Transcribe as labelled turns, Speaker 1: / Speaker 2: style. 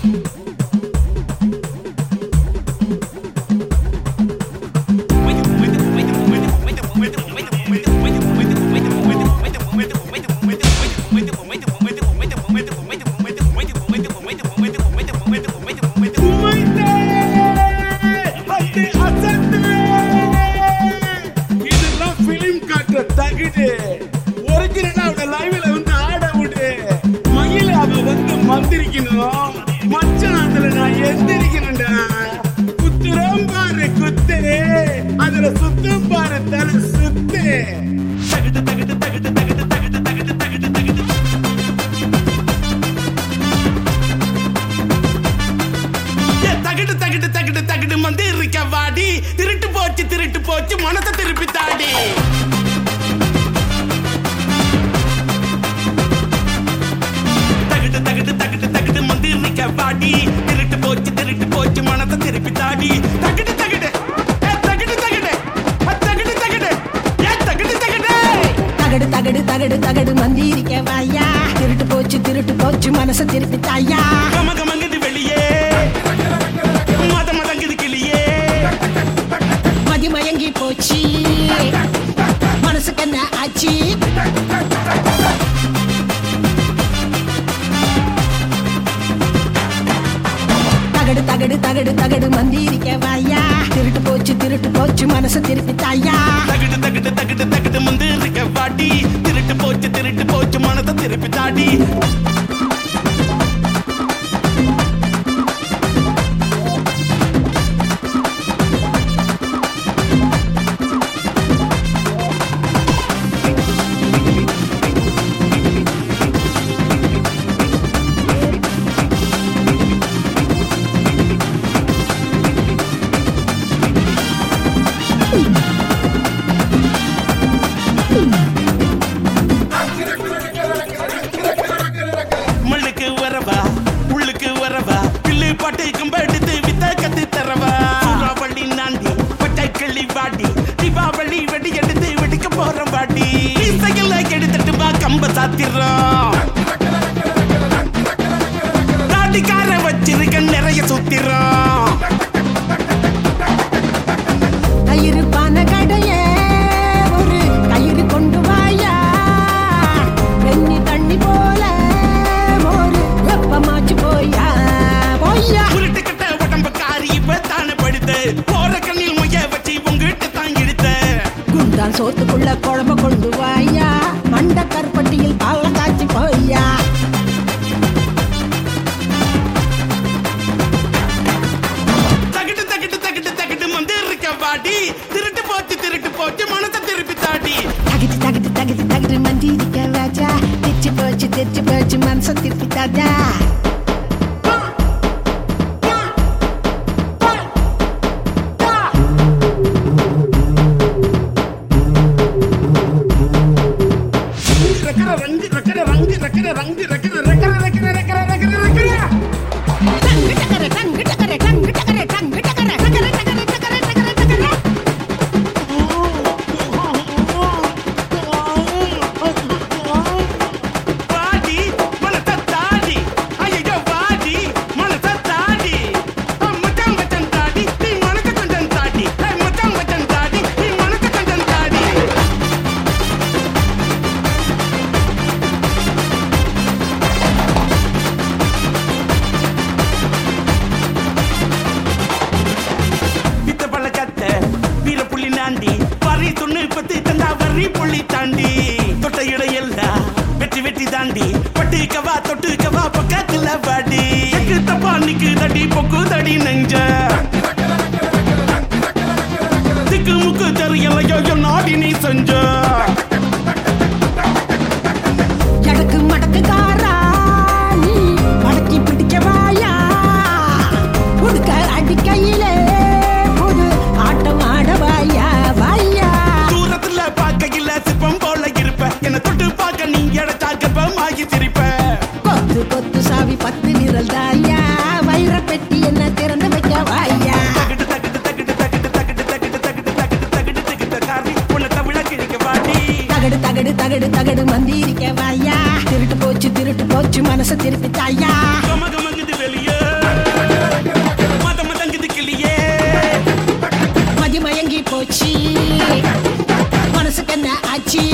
Speaker 1: இதெல்லாம் film காட்டுற தகுடு. Original ஆ அவனை live ல வந்து ஆட விடு. மயில அவ வந்து மந்திரிக்கணும். மச்சான் அதுல நான் எந்திரிக்கணும்டா. குத்துறோம் பாரு குத்து. அதுல சுத்தும் பாரு தலை சுத்து.
Speaker 2: ஏ, தகிடு தகிடு தகிடு தகிடு வந்து இருக்க வாடி திருட்டு போச்சு திருட்டு போச்சு மனத்தை திருப்பி தாடி தகிடு தகிடு தகிடு தகிடு வந்து இருக்க வாடி திருட்டு போச்சு திருட்டு போச்சு மனத்தை திருப்பி தாடி தகிடு தகிடு ஏ, தகிடு தகிடு ஏ, தகிடு தகிடு ஏ, தகிடு தகிடு
Speaker 3: தகடு தகடு தகடு தகடு மந்திரிக்க வாயா திருட்டு போச்சு திருட்டு போச்சு மனச திருப்பி தாயா
Speaker 2: கம கமங்குது வெளியே மத மதங்குது கிளியே
Speaker 3: மதி மயங்கி போச்சு மனசுக்கு என்ன ஆச்சு தகடு தகடு தகடு தகடு மந்திரிக்க வாயா திருட்டு போச்சு திருட்டு போச்சு மனச திருப்பி தாயா
Speaker 2: தகிடு தகிடு தகிடு தகிடு வந்து இருக்க வாடி திருட்டு போச்சு திருட்டு போச்சு மனத்தை திருப்பி தாடி மண்ணுக்கு வரவா உள்ளுக்கு வரவா பில்லு பாட்டு கம்பெடுத்து வித்த கத்து தரவா சூறாவளி நாண்டி பச்சை கிள்ளி வாடி தீபாவளி வெடி எடுத்து வெடிக்க போற வாடி இசையில கெடுத்துட்டு வா கம்ப சாத்திரம் தாடிக்கார வச்சிருக்க நிறைய சுத்திரம்
Speaker 3: கயிறு பான கடைய ஒரு கயிறு கொண்டு வாயா வெண்ணி தண்ணி போல ஒரு வெப்பமாச்சு போயா போயா
Speaker 2: உருட்டுக்கிட்ட உடம்பு காரி இப்ப தானே படுத்து போற கண்ணில் முய வச்சு உங்ககிட்ட தான் இழுத்த
Speaker 3: குண்டான் சோத்துக்குள்ள குழம்ப கொண்டு வாயா மண்ட கருப்பட்டியில் பால காய்ச்சி போயா
Speaker 2: தகிட்டு தகிட்டு தகிட்டு தகிட்டு வந்து இருக்க வாடி திருட்டு போச்சு திருட்டு போச்சு மனசை திருப்பி தாடி
Speaker 3: தகிட்டு தகிட்டு தகிட்டு தகிட்டு மந்திரிக்க வாஜா திச்சு போச்சு திச்சு போச்சு மனச திருப்பி தாஜா
Speaker 1: ரக்கர ரங்கு, ரக்கர ரங்கு, ரக்கர ரங்கு, ரக்கர ரக்கர ரக்கர ரக்கர ரக்கர ரக்கர.
Speaker 3: டங்கு டக்கர டங்கு டக்கர டங்கு டக்கர டங்கு டக்கர டக்கர டக்கர டக்கர டக்கர டக்கர
Speaker 2: வாடி மனசை தாடி ஐயோ வாடி மனசை தாடி ஆ, மச்சான் மச்சான் தாடி நீ மனசை கொஞ்சம் தாடி ஏய், மச்சான் மச்சான் தாடி நீ மனசை கொஞ்சம் தாடி வித்த பழக்கத்த வீர புள்ளி நாண்டி வரி தொண்ணு பத்து தந்தா வரி புள்ளி தாண்டி தொட்ட இடையெல்லாம் வெற்றி வெற்றி தாண்டி பட்டு கவா தொட்டு கவா பக்கத்துல வாடி எக்கு தப்பா நிக்கு தடி பொக்கு தடி நெஞ்ச திக்கு முக்கு தெரியலையோ நாடி நீ செஞ்ச
Speaker 3: எடக்கு மடக்கு காரா நீ மடக்கி பிடிக்க வாயா உடுக்க அடிக்கையிலே புது ஆட்டம் ஆட வாயா வாயா
Speaker 2: தூரத்துல பார்க்கையில சிற்பம் போல இருப்ப என்ன தொட்டு பார்க்க நீ எடச்சா கர்ப்பமாகி சிரிப்ப
Speaker 3: கொத்து கொத்து சாவி பத்து நிரல் தாயா வைர பெட்டி என்ன திறந்து வைக்க வாயா
Speaker 2: தகிட்டு தகிட்டு தகிட்டு தகிட்டு தகிட்டு தகிட்டு தகிட்டு தகிட்டு தகிட்டு தகிட்டு காரி உன்னை தமிழ கிழிக்க வாடி
Speaker 3: தகடு தகடு தகடு தகடு மந்திரிக்க வாயா திருட்டு போச்சு திருட்டு போச்சு மனச திருப்பி தாயா
Speaker 2: கம கமங்குது வெளியே
Speaker 3: மச்சி